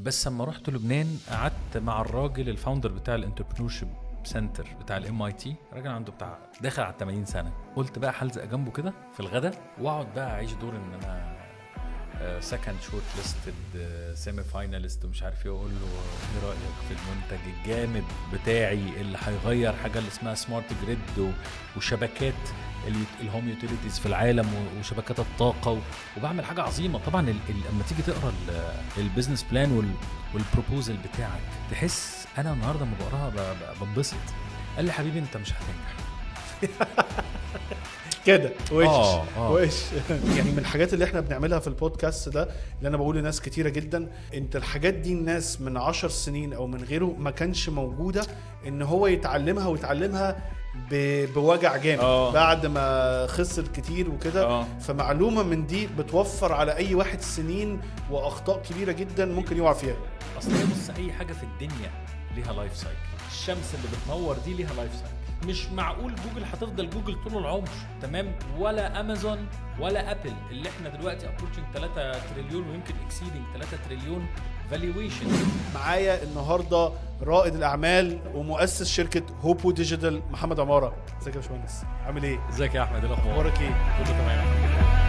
بس لما رحت لبنان قعدت مع الراجل الفاوندر بتاع الانتربرنور سنتر بتاع الام اي تي راجل عنده بتاع داخل على 80 سنه قلت بقى هلزق جنبه كده في الغدا واقعد بقى اعيش دور ان انا سكند شورت ليستد سيمي فاينالست ومش عارف ايه واقول له ايه رايك في المنتج الجامد بتاعي اللي هيغير حاجه اللي اسمها سمارت جريد وشبكات اليوت- الهوم يوتيليتيز في العالم و- وشبكات الطاقه و- وبعمل حاجه عظيمه طبعا ال- ال- لما تيجي تقرا ال- البيزنس بلان وال- والبروبوزل بتاعك تحس انا النهارده لما بقراها ب- ب- بنبسط قال لي حبيبي انت مش هتنجح كده وش آه، آه. وش يعني من الحاجات اللي احنا بنعملها في البودكاست ده اللي انا بقول لناس كتيره جدا انت الحاجات دي الناس من عشر سنين او من غيره ما كانش موجوده ان هو يتعلمها ويتعلمها ب- بوجع جامد آه. بعد ما خسر كتير وكده آه. فمعلومه من دي بتوفر على اي واحد سنين واخطاء كبيره جدا ممكن يقع فيها اصل هي بص اي حاجه في الدنيا ليها لايف سايكل الشمس اللي بتنور دي ليها لايف سايكل مش معقول جوجل هتفضل جوجل طول العمر تمام ولا امازون ولا ابل اللي احنا دلوقتي ابروتشنج 3 تريليون ويمكن اكسيدنج 3 تريليون فالويشن معايا النهارده رائد الاعمال ومؤسس شركه هوبو ديجيتال محمد عماره ازيك يا باشمهندس عامل ايه ازيك يا احمد ايه الاخبار اخبارك ايه كله تمام